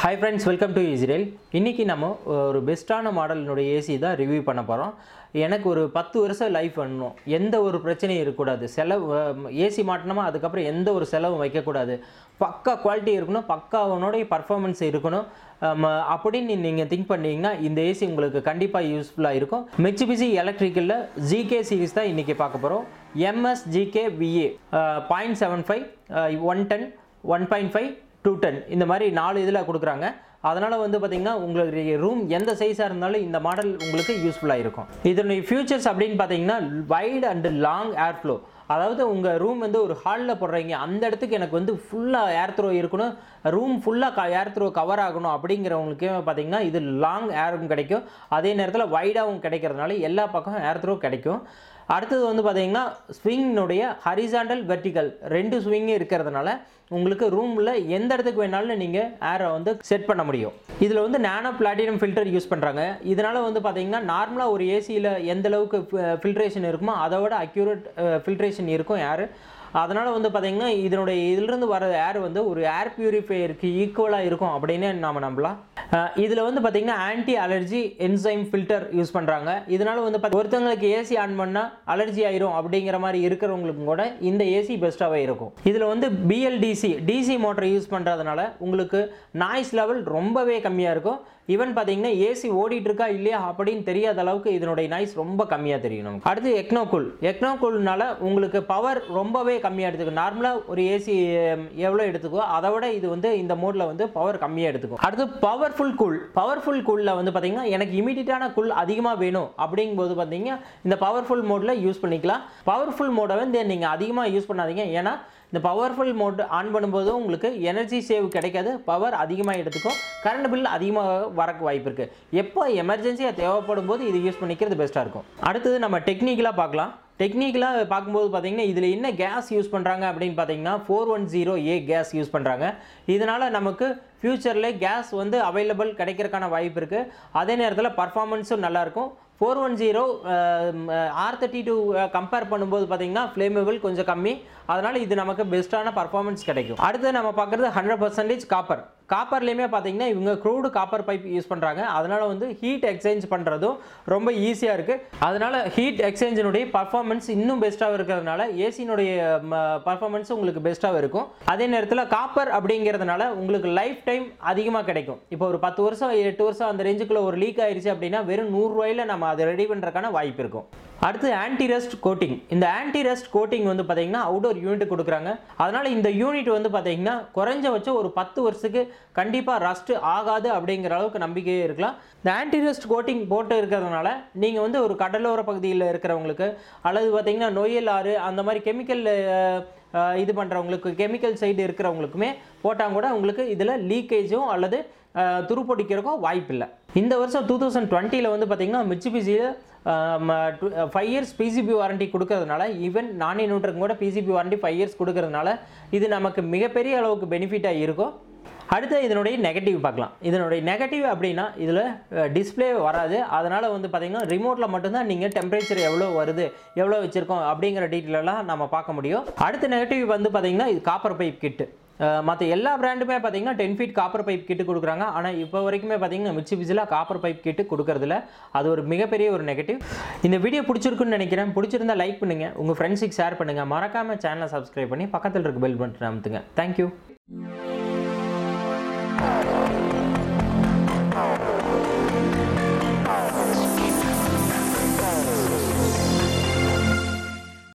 hi friends welcome to Israel இன்றைக்கி நம்ம ஒரு பெஸ்ட்டான மாடலினுடைய ஏசி தான் ரிவ்யூ பண்ண போகிறோம் எனக்கு ஒரு பத்து வருஷம் லைஃப் பண்ணணும் எந்த ஒரு பிரச்சனையும் இருக்கக்கூடாது செலவு ஏசி மாட்டினோமா அதுக்கப்புறம் எந்த ஒரு செலவும் வைக்கக்கூடாது பக்கா குவாலிட்டி இருக்கணும் பக்காவனுடைய பர்ஃபார்மன்ஸ் இருக்கணும் ஆம், அப்படின்னு நீங்கள் திங்க் பண்ணீங்கன்னா இந்த ஏசி உங்களுக்கு கண்டிப்பாக யூஸ்ஃபுல்லாக இருக்கும் மிச்சிபிசி எலக்ட்ரிக்கலில் ஜிகே சீரிஸ் தான் இன்றைக்கி பார்க்க போகிறோம் MS GK VA point seven five one ten one point five two ten இந்த மாதிரி நாலு இதில் கொடுக்குறாங்க அதனால் வந்து பார்த்திங்கன்னா உங்களுக்கு ரூம் எந்த சைஸாக இருந்தாலும் இந்த மாடல் உங்களுக்கு யூஸ்ஃபுல்லாக இருக்கும் இதனுடைய ஃபியூச்சர்ஸ் அப்படின்னு பார்த்தீங்கன்னா wide and long air flow அதாவது உங்கள் ரூம் வந்து ஒரு ஹாலில் போடுறீங்க அந்த இடத்துக்கு எனக்கு வந்து ஃபுல்லாக ஏர் த்ரோ இருக்கணும் ரூம் ஃபுல்லாக க ஏர் த்ரோ கவர் ஆகணும் அப்படிங்கிறவங்களுக்கு பார்த்தீங்கன்னா இது லாங் ஏரும் கிடைக்கும் அதே நேரத்தில் வைடாகவும் கிடைக்கிறதுனால எல்லா பக்கமும் ஏர் த்ரோ கிடைக்கும் அடுத்தது வந்து பார்த்தீங்கன்னா ஸ்விங்கினுடைய ஹரிசாண்டல் வெர்டிக்கல் ரெண்டு ஸ்விங்கும் இருக்கிறதுனால உங்களுக்கு ரூமில் எந்த இடத்துக்கு வேணாலும் நீங்கள் ஏரை வந்து செட் பண்ண முடியும் இதில் வந்து நானோ பிளாட்டினம் ஃபில்டர் யூஸ் பண்ணுறாங்க இதனால் வந்து பார்த்தீங்கன்னா நார்மலாக ஒரு ஏசியில் எந்த அளவுக்கு ஃபில்ட்ரேஷன் இருக்குமோ அதை விட அக்யூரேட் ஃபில்ட்ரேஷன் இருக்கும் ஏர் அதனால் வந்து பார்த்தீங்கன்னா இதனுடைய இதிலிருந்து வர ஏர் வந்து ஒரு ஏர் பியூரிஃபையருக்கு ஈக்குவலாக இருக்கும் அப்படின்னு நாம் நம்பலாம் இதில் வந்து பார்த்தீங்கன்னா anti allergy enzyme filter use பண்ணுறாங்க இதனால் வந்து பார்த்தி- ஒருத்தவங்களுக்கு ஏசி ஆன் பண்ணால் அலர்ஜி ஆயிரும் அப்படிங்கிற மாதிரி இருக்கிறவங்களுக்கும் கூட இந்த ஏசி பெஸ்ட்டாகவே இருக்கும் இதில் வந்து பிஎல்டிசி டிசி மோட்டர் யூஸ் பண்ணுறதுனால உங்களுக்கு நாய்ஸ் லெவல் ரொம்பவே கம்மியாக இருக்கும் ஈவன் பார்த்தீங்கன்னா ஏசி ஓடிட்டு இருக்கா இல்லையா அப்படின்னு தெரியாத அளவுக்கு இதனுடைய நாய்ஸ் ரொம்ப கம்மியாக தெரியும் நமக்கு அடுத்து எக்னோகூல் எக்னோகூல்னால உங்களுக்கு பவர் ரொம்பவே கம்மியாக எடுத்துக்கும் நார்மலாக ஒரு ஏசி எவ்வளோ எடுத்துக்கோ அதை விட இது வந்து இந்த மோடில் வந்து பவர் கம்மியாக எடுத்துக்கும் அடுத்து பவர்ஃபுல் கூல் பவர்ஃபுல் கூலில் வந்து பார்த்தீங்கன்னா எனக்கு இமீடியட்டான கூல் அதிகமாக வேணும் அப்படிங்கும்போது பார்த்தீங்கன்னா இந்த பவர்ஃபுல் மோடில் யூஸ் பண்ணிக்கலாம் பவர்ஃபுல் மோடை வந்து நீங்கள் அதிகமாக யூஸ் பண்ணாதீங்க ஏன்னா இந்த பவர்ஃபுல் மோட் ஆன் பண்ணும்போது உங்களுக்கு எனர்ஜி சேவ் கிடைக்காது பவர் அதிகமாக எடுத்துக்கும் கரண்ட் பில் அதிகமாக வரக்கு வாய்ப்பு இருக்குது எப்போ எமர்ஜென்சியாக தேவைப்படும் போது இது யூஸ் பண்ணிக்கிறது பெஸ்ட்டாக இருக்கும் அடுத்தது நம்ம டெக்னிக்கலாக பார்க்கலாம் டெக்னிக்கலாக பார்க்கும்போது பார்த்தீங்கன்னா இதில் என்ன கேஸ் யூஸ் பண்ணுறாங்க அப்படின்னு பார்த்தீங்கன்னா four one zero A gas use பண்ணுறாங்க இதனால் நமக்கு ஃப்யூச்சரில் கேஸ் வந்து அவைலபிள் கிடைக்கிறதுக்கான வாய்ப்பு இருக்குது அதே நேரத்தில் பர்ஃபார்மன்ஸும் நல்லாயிருக்கும் four one zero R thirty two compare பண்ணும்போது பார்த்தீங்கன்னா ஃப்ளேமபிள் கொஞ்சம் கம்மி அதனால் இது நமக்கு பெஸ்ட்டான பர்ஃபார்மன்ஸ் கிடைக்கும் அடுத்து நம்ம பார்க்குறது ஹண்ட்ரட் பர்சன்டேஜ் காப்பர் காப்பர்லேயுமே பார்த்தீங்கன்னா இவங்க க்ரூடு காப்பர் பைப் யூஸ் பண்ணுறாங்க அதனால் வந்து ஹீட் எக்ஸ்சேஞ்ச் பண்ணுறதும் ரொம்ப ஈஸியாக இருக்குது அதனால் ஹீட் எக்ஸ்சேஞ்சினுடைய பர்ஃபார்மன்ஸ் இன்னும் பெஸ்ட்டாக இருக்கிறதுனால ஏசியினுடைய பர்ஃபார்மன்ஸ் உங்களுக்கு பெஸ்ட்டாக இருக்கும் அதே நேரத்தில் காப்பர் அப்படிங்கிறதுனால உங்களுக்கு லைஃப் டைம் அதிகமாக கிடைக்கும் இப்போ ஒரு பத்து வருஷம் எட்டு வருஷம் அந்த ரேஞ்சுக்குள்ள ஒரு லீக் ஆயிருச்சு அப்படின்னா வெறும் நூறுரூவாயில் நம்ம அதை ரெடி பண்ணுறதுக்கான வாய்ப்பு இருக்கும் அடுத்து ஆன்டி ரஸ்ட் கோட்டிங் இந்த ஆன்டி ரஸ்ட் கோட்டிங் வந்து பார்த்தீங்கன்னா அவுடோர் யூனிட் கொடுக்குறாங்க அதனால் இந்த யூனிட் வந்து பார்த்தீங்கன்னா குறைஞ்சபட்சம் ஒரு பத்து வருஷத்துக்கு கண்டிப்பாக ரஸ்ட் ஆகாது அப்படிங்கிற அளவுக்கு நம்பிக்கையே இருக்கலாம் இந்த ஆன்டி ரஸ்ட் கோட்டிங் போட்டு இருக்கிறதுனால நீங்கள் வந்து ஒரு கடலோர பகுதியில் இருக்கிறவங்களுக்கு அல்லது பார்த்தீங்கன்னா நொய்யல் ஆறு அந்த மாதிரி கெமிக்கல் இது பண்ணுறவங்களுக்கு கெமிக்கல் சைடு இருக்கிறவங்களுக்குமே போட்டால் கூட உங்களுக்கு இதில் லீக்கேஜும் அல்லது அஹ், துருப்பிடிக்கிறதுக்கும் வாய்ப்பு இல்லை இந்த வருஷம் டூ தௌசண்ட் டுவெண்ட்டியில் வந்து பார்த்தீங்கன்னா மிச்சிபிசியில் ஃபைவ் இயர்ஸ் பிசிபி வாரண்டி கொடுக்கறதுனால ஈவன் நான் இன்வெர்ட்டருக்கு கூட பிசிபி வாரண்டி ஃபைவ் இயர்ஸ் கொடுக்கறதுனால இது நமக்கு மிகப்பெரிய அளவுக்கு பெனிஃபிட்டாக இருக்கும் அடுத்து இதனுடைய நெகட்டிவ் பார்க்கலாம் இதனுடைய நெகட்டிவ் அப்படின்னா இதில் டிஸ்ப்ளே வராது அதனால் வந்து பார்த்தீங்கன்னா ரிமோட்டில் மட்டும்தான் நீங்கள் டெம்பரேச்சர் எவ்வளோ வருது எவ்வளோ வச்சுருக்கோம் அப்படிங்கிற டீட்டெயில் எல்லாம் நம்ம பார்க்க முடியும் அடுத்த நெகட்டிவ் வந்து பார்த்தீங்கன்னா இது காப்பர் பைப் கிட்டு மற்ற எல்லா பிராண்டுமே பார்த்தீங்கன்னா ten feet copper pipe kit கொடுக்குறாங்க ஆனால் இப்போ வரைக்குமே பார்த்தீங்கன்னா மிச்சி பிசில் காப்பர் பைப் கிட்டு கொடுக்கறதில்ல அது ஒரு மிகப்பெரிய ஒரு நெகட்டிவ் இந்த வீடியோ பிடிச்சிருக்குன்னு நினைக்கிறேன் பிடிச்சிருந்தா லைக் பண்ணுங்கள் உங்கள் ஃப்ரெண்ட்ஸுக்கு ஷேர் பண்ணுங்கள் மறக்காமல் சேனலை சப்ஸ்கிரைப் பண்ணி பக்கத்தில் இருக்க பெல் பட்டன் அமுத்துங்க தேங்க்யூ